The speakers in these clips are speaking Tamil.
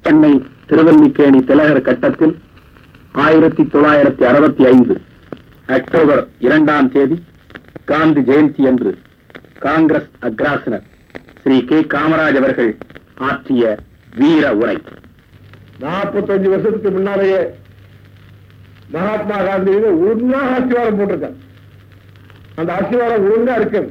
சென்னை திருவல்லிக்கேணி திலகர் கட்டத்தில் ஆயிரத்தி தொள்ளாயிரத்தி அறுபத்தி ஐந்து அக்டோபர் இரண்டாம் தேதி காந்தி ஜெயந்தி அன்று காங்கிரஸ் அக்ராசனர் ஸ்ரீ கே காமராஜ் அவர்கள் ஆற்றிய வீர உரை நாற்பத்தஞ்சு வருஷத்துக்கு முன்னாலேயே மகாத்மா காந்தி ஒழுங்கா அஸ்திவாரம் போட்டிருக்காங்க அந்த அஸ்திவாரம் ஒழுங்கா இருக்கு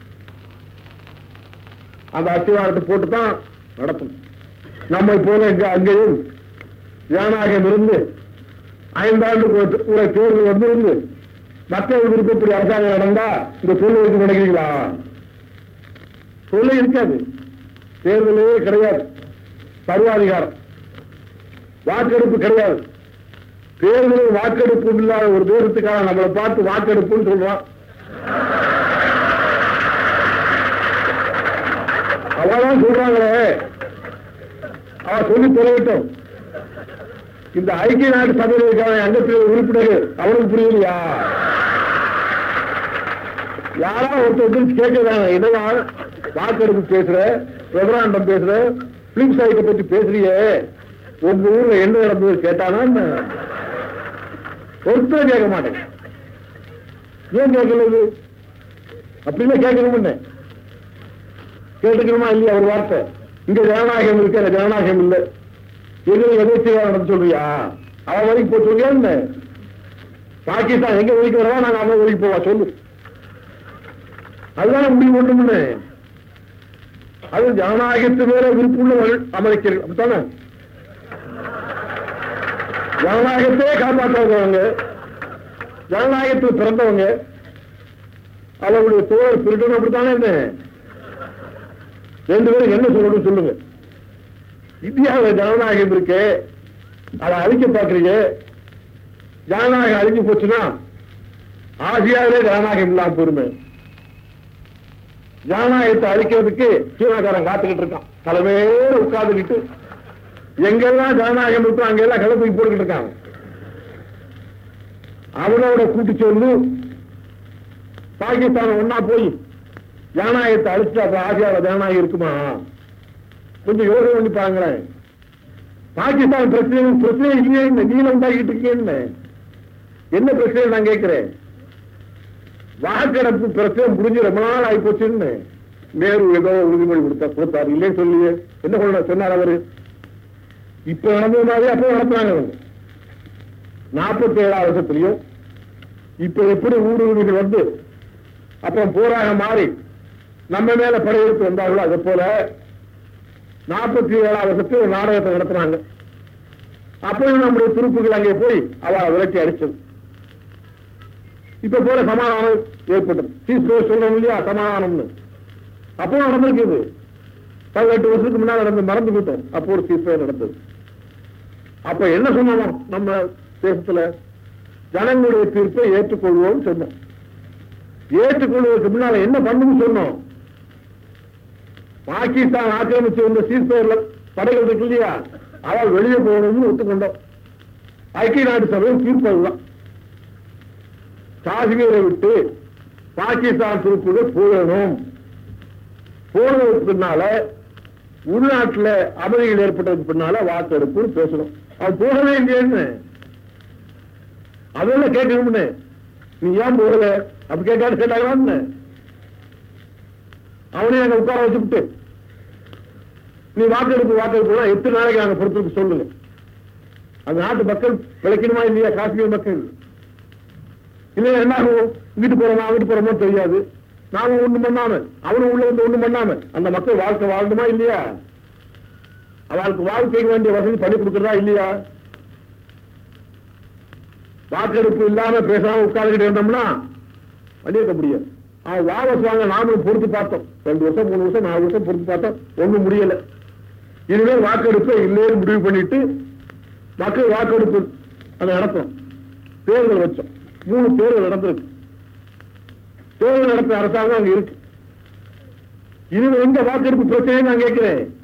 அந்த அஸ்திவாரத்தை போட்டு தான் நடத்தணும் நம்மை போல இங்க அங்கேயும் ஜனநாயகம் இருந்து ஐந்தாண்டுக்கு ஒரு ஒரு தேர்தல் வந்திருந்து மக்கள் விருப்பப்படி அரசாங்கம் நடந்தா இந்த தொழில் வைத்து நினைக்கிறீங்களா தொழில் இருக்காது தேர்தலே கிடையாது சர்வாதிகாரம் வாக்கெடுப்பு கிடையாது தேர்தலில் வாக்கெடுப்பு இல்லாத ஒரு தேசத்துக்காக நம்மளை பார்த்து வாக்கெடுப்புன்னு சொல்றான் அவதான் சொல்றாங்களே அவ சொல்லி தொலைவிட்டோம் இந்த ஐக்கிய நாட்டு சபையில் இருக்கிற அங்கத்தில் உறுப்பினர் அவனுக்கு புரியலையா யாரா ஒருத்தர் கேட்கிறாங்க என்னடா வாக்கெடுப்பு பேசுற ரெபராண்டம் பேசுற பிலிம் சைட்டை பத்தி பேசுறியே உங்க ஊர்ல என்ன நடந்தது கேட்டானா என்ன? ஒருத்தர் கேட்க மாட்டேன் ஏன் கேட்கல அப்படின்னா கேட்கணும்னு கேட்டுக்கணுமா இல்லையா ஒரு வார்த்தை இங்க ஜனநாயகம் இருக்கு அந்த ஜனநாயகம் இல்லை எதிர எதிர்த்து நடந்து சொல்றியா அவன் வரைக்கும் போய் சொல்றியா என்ன பாகிஸ்தான் எங்க வரைக்கும் வரவா நாங்க அவன் வரைக்கும் போவா சொல்லு அதுதான் முடிவு ஒண்ணுமுன்னு அது ஜனநாயகத்து மேல விருப்புள்ளவர்கள் அமெரிக்கர்கள் அப்படித்தானே ஜனநாயகத்தையே காப்பாற்றுறவங்க ஜனநாயகத்தில் பிறந்தவங்க அவர்களுடைய தோழர் திருடன் அப்படித்தானே என்ன ரெண்டு பேரும் என்ன சொல்லணும் சொல்லுங்க இந்தியாவில் ஜனநாயகம் இருக்கு அதை அழிக்க பார்க்கறீங்க ஜனநாயகம் அழிஞ்சு போச்சுன்னா ஆசியாவிலே ஜனநாயகம் இல்லாம போருமே ஜனநாயகத்தை அழிக்கிறதுக்கு சீனாக்காரன் காத்துக்கிட்டு இருக்கான் தலைமையோடு உட்கார்ந்துக்கிட்டு எங்கெல்லாம் ஜனநாயகம் இருக்கோ அங்கெல்லாம் கிளப்பி போட்டுக்கிட்டு இருக்காங்க அவனோட கூட்டு சொல்லு பாகிஸ்தான் ஒன்னா போய் ஜனநாயகத்தை அழிச்சுட்டு அப்புறம் ஆசியாவில் ஜனநாயகம் இருக்குமா கொஞ்சம் யோசனை பண்ணி பாருங்களேன் பாகிஸ்தான் பிரச்சனை பிரச்சனை இல்லையே இந்த நீளம் உண்டாக்கிட்டு இருக்கேன்னு என்ன பிரச்சனை நான் கேட்கிறேன் வாக்கெடுப்பு பிரச்சனை முடிஞ்சு ரொம்ப நாள் ஆகி போச்சுன்னு நேரு ஏதோ உறுதிமொழி கொடுத்தா கொடுத்தாரு இல்லைன்னு சொல்லியே என்ன சொல்ல சொன்னார் அவரு இப்ப நடந்தது மாதிரி அப்போ நடத்துறாங்க அவங்க நாற்பத்தி ஏழாவது வருஷத்துலயும் இப்ப எப்படி ஊடுருவிகள் வந்து அப்புறம் போராக மாறி நம்ம மேல படையெடுத்து வந்தார்களோ அதே போல நாற்பத்தி ஏழாவது வருஷத்தில் ஒரு நாடகத்தை நடத்துனாங்க அப்பயும் நம்முடைய துருப்புகள் அங்கே போய் அவ விரட்டி அடிச்சது இப்ப போல சமாதானம் ஏற்பட்டது சீஸ்கோ சொல்றோம் இல்லையா சமாதானம்னு அப்போ நடந்திருக்குது பதினெட்டு வருஷத்துக்கு முன்னாடி நடந்து மறந்து போட்டோம் அப்போ ஒரு சீஸ்கோ நடந்தது அப்ப என்ன சொன்னோம் நம்ம தேசத்துல ஜனங்களுடைய தீர்ப்பை ஏற்றுக்கொள்வோம் சொன்னோம் ஏற்றுக்கொள்வதற்கு முன்னால என்ன பண்ணணும்னு சொன்னோம் பாகிஸ்தான் ஆக்கிரமிச்சு வந்த சீஸ்பயர்ல படைகள் இருக்கு இல்லையா அவள் வெளியே போகணும்னு ஒத்துக்கொண்டோம் ஐக்கிய நாடு சபையும் தீர்ப்பு அதுதான் காஷ்மீரை விட்டு பாகிஸ்தான் துருப்புகள் போகணும் போனதுக்கு பின்னால உள்நாட்டுல அமைதிகள் ஏற்பட்டதுக்கு பின்னால வாக்கெடுப்புன்னு பேசணும் அவன் போகவே இல்லையேன்னு அதெல்லாம் கேட்கணும்னு நீ ஏன் போகல அப்படி கேட்காது கேட்டாங்களான்னு அவனையும் அங்க உட்கார வச்சுட்டு நீ வாக்கெடுப்பு வாக்கெடுப்பு எத்தனை நாளைக்கு நாங்க பொறுத்திருக்கு சொல்லுங்க அந்த நாட்டு மக்கள் பிழைக்கணுமா இல்லையா காஷ்மீர் மக்கள் இல்ல என்ன ஆகும் வீட்டு போறோமா வீட்டு போறோமோ தெரியாது நாம ஒண்ணும் பண்ணாம அவனும் உள்ள வந்து ஒண்ணும் பண்ணாம அந்த மக்கள் வாழ்க்கை வாழணுமா இல்லையா அவளுக்கு வாழ்க்கைக்கு வேண்டிய வசதி பண்ணி கொடுக்கறதா இல்லையா வாக்கெடுப்பு இல்லாம பேசாம உட்கார்ந்துகிட்டு இருந்தோம்னா பண்ணியிருக்க முடியாது அவன் வாபஸ் வாங்க நாமளும் பொறுத்து பார்த்தோம் ரெண்டு வருஷம் மூணு வருஷம் நாலு வருஷம் பொறுத்து பார்த்தோம் ஒண்ணும் முடியல இனிமேல் வாக்கெடுப்பு இல்லைன்னு முடிவு பண்ணிட்டு மக்கள் வாக்கெடுப்பு அதை நடத்தணும் தேர்தல் வச்சோம் மூணு தேர்தல் நடந்திருக்கு தேர்தல் நடத்த அரசாங்கம் அங்க இருக்கு இனிமே எங்க வாக்கெடுப்பு பிரச்சனை நான் கேட்கிறேன்